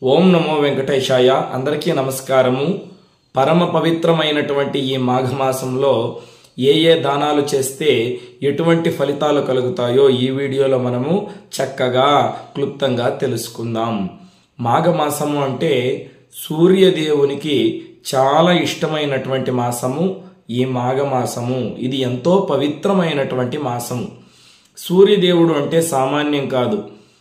ఓం నమో వెంకటేశాయ అందరికీ నమస్కారము పరమ పవిత్రమైనటువంటి ఈ మాఘమాసంలో ఏ ఏ దానాలు చేస్తే ఎటువంటి ఫలితాలు కలుగుతాయో ఈ వీడియోలో మనము చక్కగా క్లుప్తంగా తెలుసుకుందాం మాఘమాసము అంటే సూర్యదేవునికి చాలా ఇష్టమైనటువంటి మాసము ఈ మాఘమాసము ఇది ఎంతో పవిత్రమైనటువంటి మాసము సూర్యదేవుడు అంటే సామాన్యం కాదు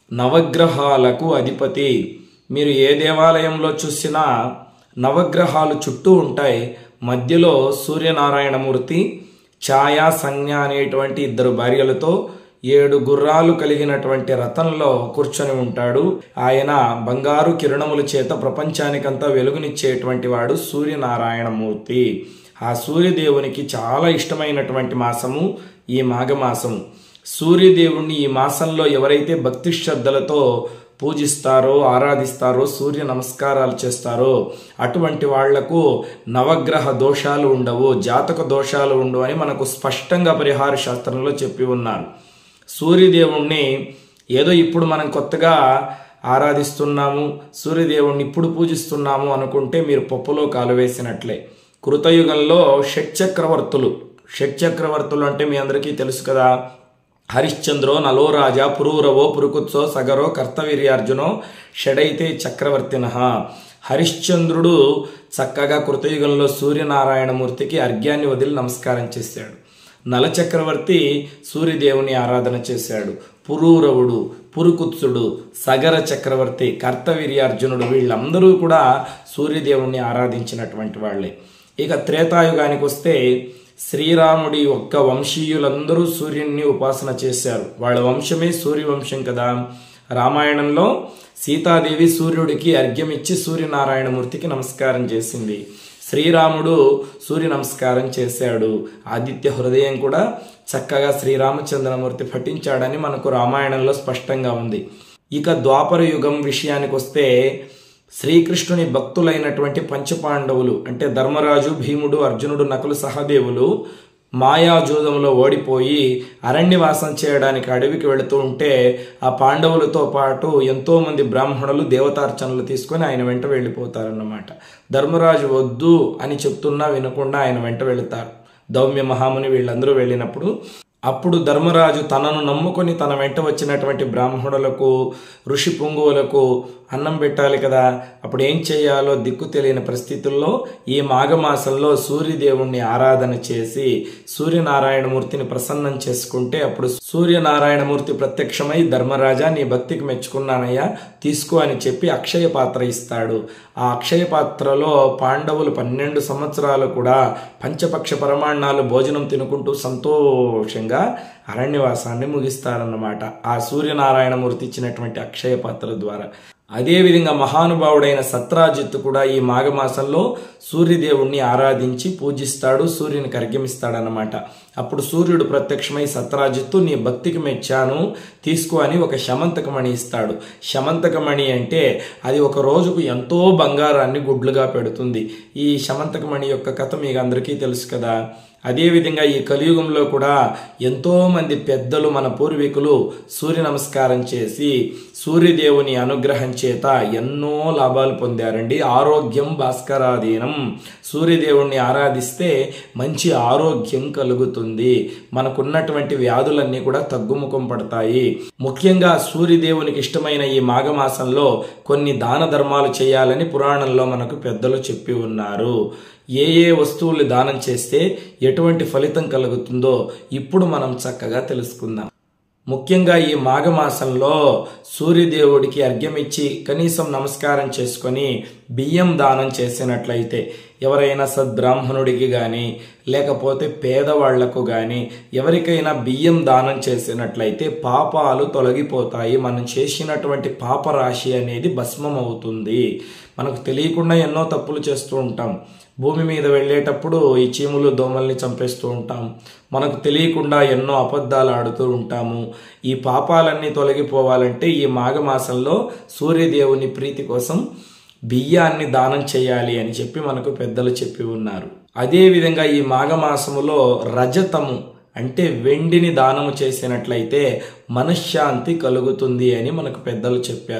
నవగ్రహాలకు అధిపతి మీరు ఏ దేవాలయంలో చూసినా నవగ్రహాలు చుట్టూ ఉంటాయి మధ్యలో సూర్యనారాయణమూర్తి ఛాయా సంజ్ఞ అనేటువంటి ఇద్దరు భార్యలతో ఏడు గుర్రాలు కలిగినటువంటి రథంలో కూర్చొని ఉంటాడు ఆయన బంగారు కిరణముల చేత ప్రపంచానికంతా వెలుగునిచ్చేటువంటి వాడు సూర్యనారాయణమూర్తి ఆ సూర్యదేవునికి చాలా ఇష్టమైనటువంటి మాసము ఈ మాఘమాసము సూర్యదేవుణ్ణి ఈ మాసంలో ఎవరైతే భక్తి శ్రద్ధలతో పూజిస్తారో ఆరాధిస్తారో సూర్య నమస్కారాలు చేస్తారో అటువంటి వాళ్లకు నవగ్రహ దోషాలు ఉండవు జాతక దోషాలు ఉండవు అని మనకు స్పష్టంగా పరిహార శాస్త్రంలో చెప్పి ఉన్నారు సూర్యదేవుణ్ణి ఏదో ఇప్పుడు మనం కొత్తగా ఆరాధిస్తున్నాము సూర్యదేవుణ్ణి ఇప్పుడు పూజిస్తున్నాము అనుకుంటే మీరు పప్పులో కాలు వేసినట్లే కృతయుగంలో షట్చక్రవర్తులు షట్చక్రవర్తులు అంటే మీ అందరికీ తెలుసు కదా హరిశ్చంద్రో నలోరాజా పురూరవో పురుకుత్సో సగరో కర్తవీర్యార్జునో షడైతే చక్రవర్తిన హరిశ్చంద్రుడు చక్కగా కృతయుగంలో సూర్యనారాయణమూర్తికి అర్ఘ్యాన్ని వదిలి నమస్కారం చేశాడు నలచక్రవర్తి సూర్యదేవుని ఆరాధన చేశాడు పురూరవుడు పురుకుత్సుడు సగర చక్రవర్తి కర్తవీర్యార్జునుడు వీళ్ళందరూ కూడా సూర్యదేవుణ్ణి ఆరాధించినటువంటి వాళ్ళే ఇక త్రేతాయుగానికి వస్తే శ్రీరాముడి ఒక్క వంశీయులందరూ సూర్యుడిని ఉపాసన చేశారు వాళ్ళ వంశమే సూర్యవంశం కదా రామాయణంలో సీతాదేవి సూర్యుడికి అర్ఘ్యమిచ్చి సూర్యనారాయణమూర్తికి నమస్కారం చేసింది శ్రీరాముడు సూర్య నమస్కారం చేశాడు ఆదిత్య హృదయం కూడా చక్కగా శ్రీరామచంద్రమూర్తి పఠించాడని మనకు రామాయణంలో స్పష్టంగా ఉంది ఇక ద్వాపర యుగం విషయానికి వస్తే శ్రీకృష్ణుని భక్తులైనటువంటి పంచపాండవులు అంటే ధర్మరాజు భీముడు అర్జునుడు నకులు సహదేవులు మాయాజూదంలో ఓడిపోయి అరణ్యవాసం చేయడానికి అడవికి వెళుతూ ఉంటే ఆ పాండవులతో పాటు ఎంతో మంది బ్రాహ్మణులు దేవతార్చనలు తీసుకొని ఆయన వెంట వెళ్ళిపోతారన్నమాట ధర్మరాజు వద్దు అని చెప్తున్నా వినకుండా ఆయన వెంట వెళుతారు దౌమ్య మహాముని వీళ్ళందరూ వెళ్ళినప్పుడు అప్పుడు ధర్మరాజు తనను నమ్ముకొని తన వెంట వచ్చినటువంటి బ్రాహ్మణులకు ఋషి పొంగువులకు అన్నం పెట్టాలి కదా అప్పుడు ఏం చేయాలో దిక్కు తెలియని పరిస్థితుల్లో ఈ మాఘమాసంలో సూర్యదేవుణ్ణి ఆరాధన చేసి సూర్యనారాయణమూర్తిని ప్రసన్నం చేసుకుంటే అప్పుడు సూర్యనారాయణమూర్తి ప్రత్యక్షమై ధర్మరాజా నీ భక్తికి మెచ్చుకున్నానయ్యా తీసుకో అని చెప్పి అక్షయ పాత్ర ఇస్తాడు ఆ అక్షయ పాత్రలో పాండవులు పన్నెండు సంవత్సరాలు కూడా పంచపక్ష పరమాణాలు భోజనం తినుకుంటూ సంతోషంగా అరణ్యవాసాన్ని ముగిస్తారన్నమాట ఆ సూర్యనారాయణమూర్తి ఇచ్చినటువంటి అక్షయ పాత్ర ద్వారా అదేవిధంగా మహానుభావుడైన సత్రాజిత్తు కూడా ఈ మాఘమాసంలో సూర్యదేవుణ్ణి ఆరాధించి పూజిస్తాడు సూర్యుని కర్గమిస్తాడనమాట అప్పుడు సూర్యుడు ప్రత్యక్షమై సత్రాజిత్తు నీ భక్తికి మెచ్చాను తీసుకో అని ఒక శమంతకమణి ఇస్తాడు శమంతకమణి అంటే అది ఒక రోజుకు ఎంతో బంగారాన్ని గుడ్లుగా పెడుతుంది ఈ శమంతకమణి యొక్క కథ మీకు అందరికీ తెలుసు కదా అదేవిధంగా ఈ కలియుగంలో కూడా ఎంతో మంది పెద్దలు మన పూర్వీకులు సూర్య నమస్కారం చేసి సూర్యదేవుని అనుగ్రహం చేత ఎన్నో లాభాలు పొందారండి ఆరోగ్యం భాస్కరాధీనం సూర్యదేవుణ్ణి ఆరాధిస్తే మంచి ఆరోగ్యం కలుగుతుంది మనకున్నటువంటి వ్యాధులన్నీ కూడా తగ్గుముఖం పడతాయి ముఖ్యంగా సూర్యదేవునికి ఇష్టమైన ఈ మాఘమాసంలో కొన్ని దాన ధర్మాలు చేయాలని పురాణంలో మనకు పెద్దలు చెప్పి ఉన్నారు ఏ ఏ వస్తువులు దానం చేస్తే ఎటువంటి ఫలితం కలుగుతుందో ఇప్పుడు మనం చక్కగా తెలుసుకుందాం ముఖ్యంగా ఈ మాఘమాసంలో సూర్యదేవుడికి అర్ఘ్యమిచ్చి కనీసం నమస్కారం చేసుకొని బియ్యం దానం చేసినట్లయితే ఎవరైనా సద్బ్రాహ్మణుడికి కానీ లేకపోతే పేదవాళ్లకు కానీ ఎవరికైనా బియ్యం దానం చేసినట్లయితే పాపాలు తొలగిపోతాయి మనం చేసినటువంటి పాపరాశి అనేది భస్మం అవుతుంది మనకు తెలియకుండా ఎన్నో తప్పులు చేస్తూ ఉంటాం భూమి మీద వెళ్ళేటప్పుడు ఈ చీములు దోమల్ని చంపేస్తూ ఉంటాం మనకు తెలియకుండా ఎన్నో అబద్ధాలు ఆడుతూ ఉంటాము ఈ పాపాలన్నీ తొలగిపోవాలంటే ఈ మాఘమాసంలో సూర్యదేవుని ప్రీతి కోసం బియ్యాన్ని దానం చేయాలి అని చెప్పి మనకు పెద్దలు చెప్పి ఉన్నారు అదేవిధంగా ఈ మాఘమాసములో రజతము అంటే వెండిని దానము చేసినట్లయితే మనశ్శాంతి కలుగుతుంది అని మనకు పెద్దలు చెప్పారు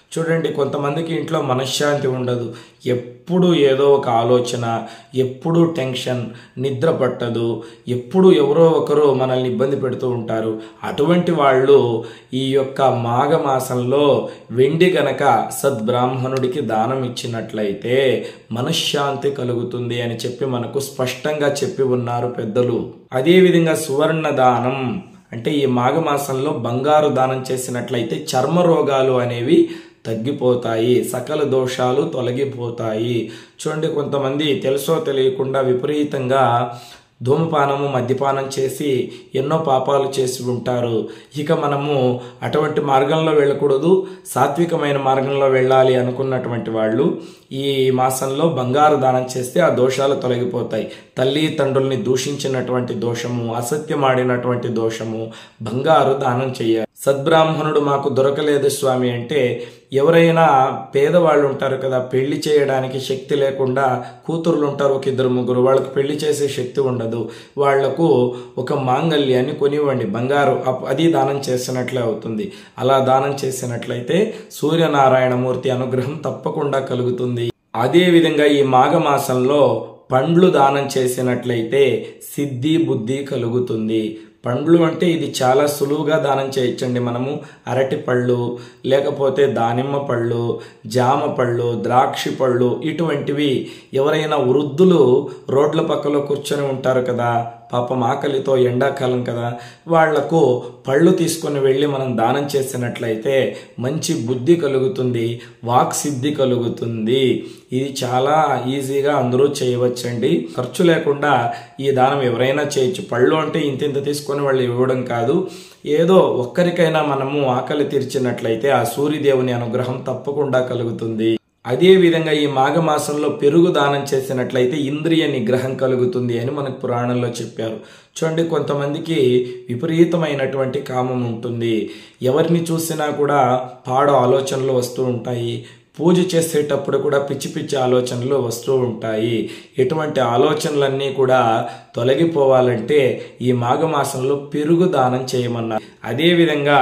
చూడండి కొంతమందికి ఇంట్లో మనశ్శాంతి ఉండదు ఎప్పుడు ఏదో ఒక ఆలోచన ఎప్పుడు టెన్షన్ నిద్ర పట్టదు ఎప్పుడు ఎవరో ఒకరు మనల్ని ఇబ్బంది పెడుతూ ఉంటారు అటువంటి వాళ్ళు ఈ యొక్క మాఘమాసంలో వెండి గనక సద్బ్రాహ్మణుడికి దానం ఇచ్చినట్లయితే మనశ్శాంతి కలుగుతుంది అని చెప్పి మనకు స్పష్టంగా చెప్పి ఉన్నారు పెద్దలు అదేవిధంగా సువర్ణ దానం అంటే ఈ మాఘమాసంలో బంగారు దానం చేసినట్లయితే చర్మ రోగాలు అనేవి తగ్గిపోతాయి సకల దోషాలు తొలగిపోతాయి చూడండి కొంతమంది తెలుసో తెలియకుండా విపరీతంగా ధూమపానము మద్యపానం చేసి ఎన్నో పాపాలు చేసి ఉంటారు ఇక మనము అటువంటి మార్గంలో వెళ్ళకూడదు సాత్వికమైన మార్గంలో వెళ్ళాలి అనుకున్నటువంటి వాళ్ళు ఈ మాసంలో బంగారు దానం చేస్తే ఆ దోషాలు తొలగిపోతాయి తల్లి తండ్రుల్ని దూషించినటువంటి దోషము అసత్యమాడినటువంటి దోషము బంగారు దానం చేయాలి సద్బ్రాహ్మణుడు మాకు దొరకలేదు స్వామి అంటే ఎవరైనా పేదవాళ్ళు ఉంటారు కదా పెళ్లి చేయడానికి శక్తి లేకుండా కూతుర్లు ఉంటారు ఒక ఇద్దరు ముగ్గురు వాళ్ళకు పెళ్లి చేసే శక్తి ఉండదు వాళ్లకు ఒక మాంగళ్యాన్ని కొనివ్వండి బంగారు అప్- అది దానం చేసినట్లే అవుతుంది అలా దానం చేసినట్లయితే సూర్యనారాయణమూర్తి అనుగ్రహం తప్పకుండా కలుగుతుంది అదే విధంగా ఈ మాఘమాసంలో పండ్లు దానం చేసినట్లయితే సిద్ధి బుద్ధి కలుగుతుంది పండ్లు అంటే ఇది చాలా సులువుగా దానం చేయొచ్చండి మనము అరటి పళ్ళు లేకపోతే దానిమ్మ పళ్ళు జామ పళ్ళు ద్రాక్షి పళ్ళు ఇటువంటివి ఎవరైనా వృద్ధులు రోడ్ల పక్కలో కూర్చొని ఉంటారు కదా పాపం ఆకలితో ఎండాకాలం కదా వాళ్లకు పళ్ళు తీసుకొని వెళ్ళి మనం దానం చేసినట్లయితే మంచి బుద్ధి కలుగుతుంది వాక్ సిద్ధి కలుగుతుంది ఇది చాలా ఈజీగా అందరూ చేయవచ్చండి ఖర్చు లేకుండా ఈ దానం ఎవరైనా చేయొచ్చు పళ్ళు అంటే ఇంత ఇంత తీసుకొని వాళ్ళు ఇవ్వడం కాదు ఏదో ఒక్కరికైనా మనము ఆకలి తీర్చినట్లయితే ఆ సూర్యదేవుని అనుగ్రహం తప్పకుండా కలుగుతుంది అదే విధంగా ఈ మాఘమాసంలో పెరుగు దానం చేసినట్లయితే ఇంద్రియ నిగ్రహం కలుగుతుంది అని మనకు పురాణంలో చెప్పారు చూడండి కొంతమందికి విపరీతమైనటువంటి కామం ఉంటుంది ఎవరిని చూసినా కూడా పాడు ఆలోచనలు వస్తూ ఉంటాయి పూజ చేసేటప్పుడు కూడా పిచ్చి పిచ్చి ఆలోచనలు వస్తూ ఉంటాయి ఎటువంటి ఆలోచనలన్నీ కూడా తొలగిపోవాలంటే ఈ మాఘమాసంలో పెరుగు దానం చేయమన్నారు అదేవిధంగా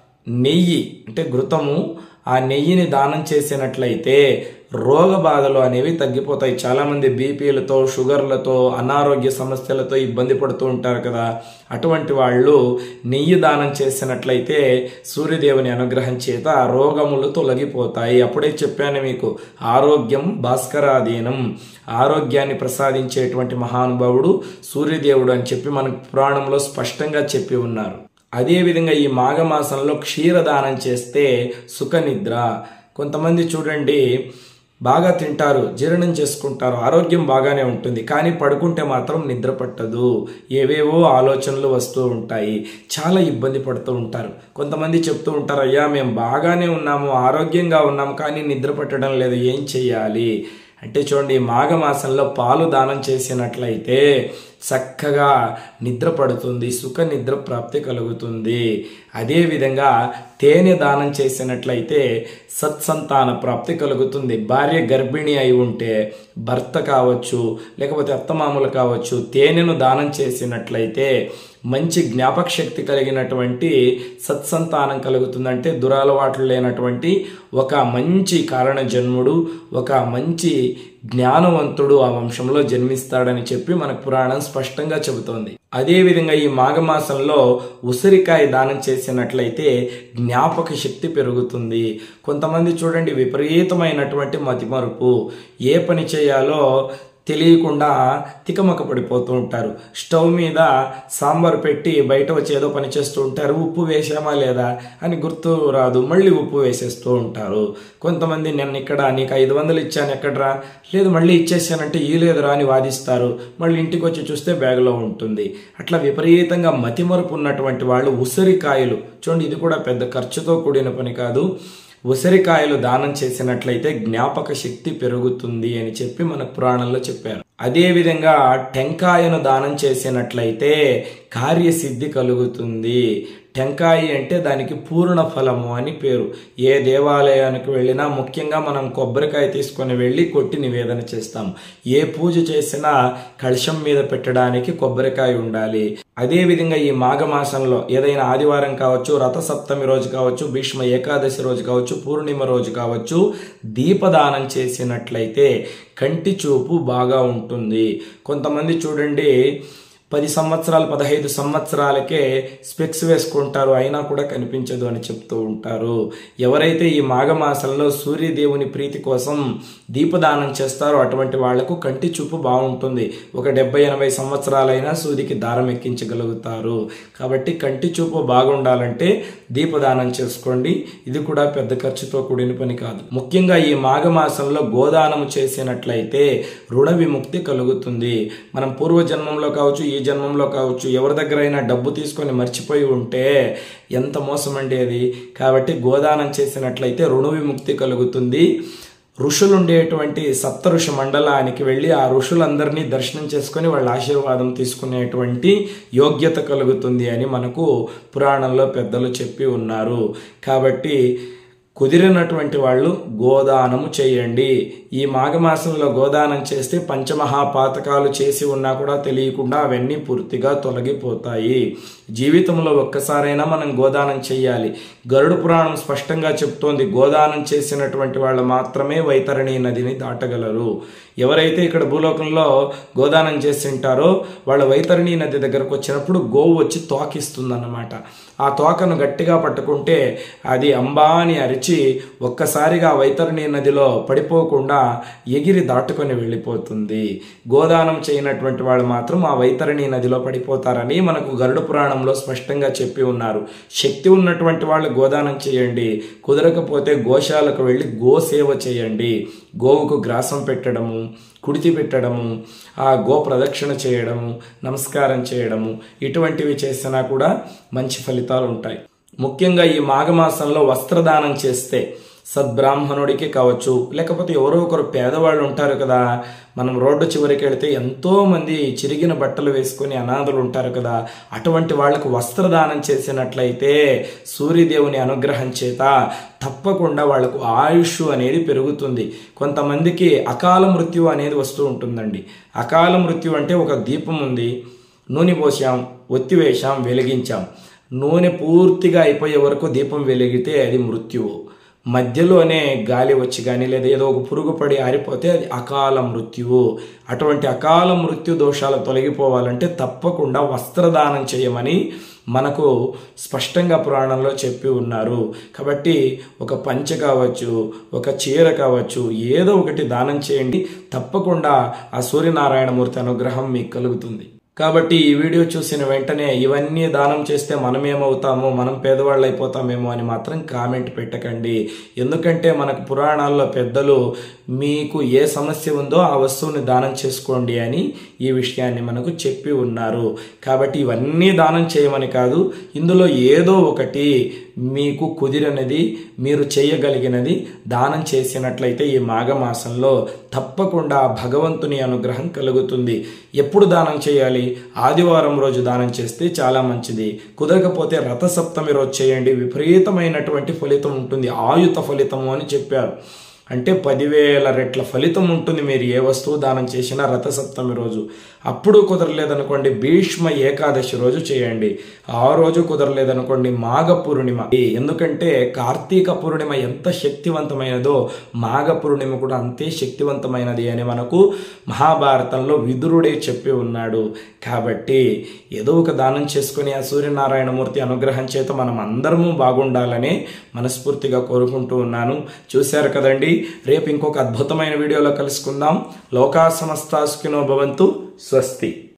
నెయ్యి అంటే ఘృతము ఆ నెయ్యిని దానం చేసినట్లయితే రోగ బాధలు అనేవి తగ్గిపోతాయి చాలామంది బీపీలతో షుగర్లతో అనారోగ్య సమస్యలతో ఇబ్బంది పడుతూ ఉంటారు కదా అటువంటి వాళ్ళు నెయ్యి దానం చేసినట్లయితే సూర్యదేవుని అనుగ్రహం చేత ఆ రోగములు తొలగిపోతాయి అప్పుడే చెప్పాను మీకు ఆరోగ్యం భాస్కరాధీనం ఆరోగ్యాన్ని ప్రసాదించేటువంటి మహానుభావుడు సూర్యదేవుడు అని చెప్పి మనకు పురాణంలో స్పష్టంగా చెప్పి ఉన్నారు అదేవిధంగా ఈ మాఘమాసంలో క్షీరదానం చేస్తే సుఖనిద్ర కొంతమంది చూడండి బాగా తింటారు జీర్ణం చేసుకుంటారు ఆరోగ్యం బాగానే ఉంటుంది కానీ పడుకుంటే మాత్రం నిద్ర పట్టదు ఏవేవో ఆలోచనలు వస్తూ ఉంటాయి చాలా ఇబ్బంది పడుతూ ఉంటారు కొంతమంది చెప్తూ ఉంటారు అయ్యా మేము బాగానే ఉన్నాము ఆరోగ్యంగా ఉన్నాము కానీ నిద్ర పట్టడం లేదు ఏం చెయ్యాలి అంటే చూడండి ఈ మాఘమాసంలో పాలు దానం చేసినట్లయితే చక్కగా నిద్ర పడుతుంది సుఖ నిద్ర ప్రాప్తి కలుగుతుంది అదేవిధంగా తేనె దానం చేసినట్లయితే సత్సంతాన ప్రాప్తి కలుగుతుంది భార్య గర్భిణి అయి ఉంటే భర్త కావచ్చు లేకపోతే అత్తమామలు కావచ్చు తేనెను దానం చేసినట్లయితే మంచి జ్ఞాపక శక్తి కలిగినటువంటి సత్సంతానం కలుగుతుందంటే దురలవాట్లు లేనటువంటి ఒక మంచి కారణ జన్ముడు ఒక మంచి జ్ఞానవంతుడు ఆ వంశంలో జన్మిస్తాడని చెప్పి మనకు పురాణం స్పష్టంగా చెబుతోంది అదేవిధంగా ఈ మాఘమాసంలో ఉసిరికాయ దానం చేసినట్లయితే జ్ఞాపక శక్తి పెరుగుతుంది కొంతమంది చూడండి విపరీతమైనటువంటి మతిమరుపు ఏ పని చేయాలో తెలియకుండా తికమక పడిపోతూ ఉంటారు స్టవ్ మీద సాంబార్ పెట్టి బయట వచ్చి ఏదో పని చేస్తూ ఉంటారు ఉప్పు వేసామా లేదా అని గుర్తు రాదు మళ్ళీ ఉప్పు వేసేస్తూ ఉంటారు కొంతమంది నేను ఇక్కడ నీకు ఐదు వందలు ఇచ్చాను ఎక్కడరా లేదు మళ్ళీ ఇచ్చేసానంటే ఈ లేదురా అని వాదిస్తారు మళ్ళీ ఇంటికి వచ్చి చూస్తే బ్యాగ్లో ఉంటుంది అట్లా విపరీతంగా మతిమరుపు ఉన్నటువంటి వాళ్ళు ఉసిరికాయలు చూడండి ఇది కూడా పెద్ద ఖర్చుతో కూడిన పని కాదు ఉసిరికాయలు దానం చేసినట్లయితే జ్ఞాపక శక్తి పెరుగుతుంది అని చెప్పి మన పురాణంలో చెప్పారు అదేవిధంగా టెంకాయను దానం చేసినట్లయితే కార్యసిద్ధి కలుగుతుంది టెంకాయి అంటే దానికి పూర్ణ ఫలము అని పేరు ఏ దేవాలయానికి వెళ్ళినా ముఖ్యంగా మనం కొబ్బరికాయ తీసుకొని వెళ్ళి కొట్టి నివేదన చేస్తాం ఏ పూజ చేసినా కలశం మీద పెట్టడానికి కొబ్బరికాయ ఉండాలి అదేవిధంగా ఈ మాఘమాసంలో ఏదైనా ఆదివారం కావచ్చు రథసప్తమి రోజు కావచ్చు భీష్మ ఏకాదశి రోజు కావచ్చు పూర్ణిమ రోజు కావచ్చు దీపదానం చేసినట్లయితే కంటి చూపు బాగా ఉంటుంది కొంతమంది చూడండి పది సంవత్సరాలు పదహైదు సంవత్సరాలకే స్పెక్స్ వేసుకుంటారు అయినా కూడా కనిపించదు అని చెప్తూ ఉంటారు ఎవరైతే ఈ మాఘమాసంలో సూర్యదేవుని ప్రీతి కోసం దీపదానం చేస్తారో అటువంటి వాళ్లకు కంటి చూపు బాగుంటుంది ఒక డెబ్బై ఎనభై సంవత్సరాలైనా సూదికి దారం ఎక్కించగలుగుతారు కాబట్టి కంటి చూపు బాగుండాలంటే దీపదానం చేసుకోండి ఇది కూడా పెద్ద ఖర్చుతో కూడిన పని కాదు ముఖ్యంగా ఈ మాఘమాసంలో గోదానం చేసినట్లయితే రుణ విముక్తి కలుగుతుంది మనం పూర్వజన్మంలో కావచ్చు ఈ జన్మంలో కావచ్చు ఎవరి దగ్గరైనా డబ్బు తీసుకొని మర్చిపోయి ఉంటే ఎంత మోసం అండి అది కాబట్టి గోదానం చేసినట్లయితే రుణ విముక్తి కలుగుతుంది ఋషులు ఉండేటువంటి సప్త ఋషి మండలానికి వెళ్ళి ఆ ఋషులందరినీ దర్శనం చేసుకొని వాళ్ళ ఆశీర్వాదం తీసుకునేటువంటి యోగ్యత కలుగుతుంది అని మనకు పురాణంలో పెద్దలు చెప్పి ఉన్నారు కాబట్టి కుదిరినటువంటి వాళ్ళు గోదానము చేయండి ఈ మాఘమాసంలో గోదానం చేస్తే పంచమహాపాతకాలు చేసి ఉన్నా కూడా తెలియకుండా అవన్నీ పూర్తిగా తొలగిపోతాయి జీవితంలో ఒక్కసారైనా మనం గోదానం చేయాలి గరుడు పురాణం స్పష్టంగా చెప్తోంది గోదానం చేసినటువంటి వాళ్ళు మాత్రమే వైతరణి నదిని దాటగలరు ఎవరైతే ఇక్కడ భూలోకంలో గోదానం చేసి ఉంటారో వాళ్ళ వైతరణి నది దగ్గరకు వచ్చినప్పుడు గోవు వచ్చి తోకిస్తుందన్నమాట ఆ తోకను గట్టిగా పట్టుకుంటే అది అంబా అని అరిచి ఒక్కసారిగా వైతరణి నదిలో పడిపోకుండా ఎగిరి దాటుకొని వెళ్ళిపోతుంది గోదానం చేయనటువంటి వాళ్ళు మాత్రం ఆ వైతరణి నదిలో పడిపోతారని మనకు గరుడ పురాణంలో స్పష్టంగా చెప్పి ఉన్నారు శక్తి ఉన్నటువంటి వాళ్ళు గోదానం చేయండి కుదరకపోతే గోశాలకు వెళ్ళి గోసేవ చేయండి గోవుకు గ్రాసం పెట్టడము కుడితి పెట్టడము ఆ గో ప్రదక్షిణ చేయడము నమస్కారం చేయడము ఇటువంటివి చేసినా కూడా మంచి ఫలితాలు ఉంటాయి ముఖ్యంగా ఈ మాఘమాసంలో వస్త్రదానం చేస్తే సద్బ్రాహ్మణుడికి కావచ్చు లేకపోతే ఎవరో ఒకరు పేదవాళ్ళు ఉంటారు కదా మనం రోడ్డు చివరికి వెళితే ఎంతో మంది చిరిగిన బట్టలు వేసుకొని అనాథులు ఉంటారు కదా అటువంటి వాళ్లకు వస్త్రదానం చేసినట్లయితే సూర్యదేవుని అనుగ్రహం చేత తప్పకుండా వాళ్లకు ఆయుష్ అనేది పెరుగుతుంది కొంతమందికి అకాల మృత్యు అనేది వస్తూ ఉంటుందండి అకాల మృత్యు అంటే ఒక దీపం ఉంది నూనె పోసాం ఒత్తివేశాం వెలిగించాం నూనె పూర్తిగా అయిపోయే వరకు దీపం వెలిగితే అది మృత్యువు మధ్యలోనే గాలి వచ్చి కానీ లేదా ఏదో ఒక పురుగు పడి ఆరిపోతే అది అకాల మృత్యువు అటువంటి అకాల మృత్యు దోషాలు తొలగిపోవాలంటే తప్పకుండా వస్త్రదానం చేయమని మనకు స్పష్టంగా పురాణంలో చెప్పి ఉన్నారు కాబట్టి ఒక పంచె కావచ్చు ఒక చీర కావచ్చు ఏదో ఒకటి దానం చేయండి తప్పకుండా ఆ సూర్యనారాయణమూర్తి అనుగ్రహం మీకు కలుగుతుంది కాబట్టి ఈ వీడియో చూసిన వెంటనే ఇవన్నీ దానం చేస్తే మనం ఏమవుతామో మనం పేదవాళ్ళు అయిపోతామేమో అని మాత్రం కామెంట్ పెట్టకండి ఎందుకంటే మనకు పురాణాల్లో పెద్దలు మీకు ఏ సమస్య ఉందో ఆ వస్తువుని దానం చేసుకోండి అని ఈ విషయాన్ని మనకు చెప్పి ఉన్నారు కాబట్టి ఇవన్నీ దానం చేయమని కాదు ఇందులో ఏదో ఒకటి మీకు కుదిరినది మీరు చేయగలిగినది దానం చేసినట్లయితే ఈ మాఘమాసంలో తప్పకుండా భగవంతుని అనుగ్రహం కలుగుతుంది ఎప్పుడు దానం చేయాలి ఆదివారం రోజు దానం చేస్తే చాలా మంచిది కుదరకపోతే రథసప్తమి రోజు చేయండి విపరీతమైనటువంటి ఫలితం ఉంటుంది ఆయుత ఫలితము అని చెప్పారు అంటే పదివేల రెట్ల ఫలితం ఉంటుంది మీరు ఏ వస్తువు దానం చేసినా రథసప్తమి రోజు అప్పుడు కుదరలేదనుకోండి భీష్మ ఏకాదశి రోజు చేయండి ఆ రోజు కుదరలేదనుకోండి మాఘ పూర్ణిమ ఎందుకంటే కార్తీక పూర్ణిమ ఎంత శక్తివంతమైనదో మాఘ పూర్ణిమ కూడా అంతే శక్తివంతమైనది అని మనకు మహాభారతంలో విదురుడే చెప్పి ఉన్నాడు కాబట్టి ఏదో ఒక దానం చేసుకుని ఆ సూర్యనారాయణమూర్తి అనుగ్రహం చేత మనం అందరము బాగుండాలని మనస్ఫూర్తిగా కోరుకుంటూ ఉన్నాను చూశారు కదండి రేపు ఇంకొక అద్భుతమైన వీడియోలో కలుసుకుందాం లోకా సమస్తాసుకినో భవంతు స్వస్తి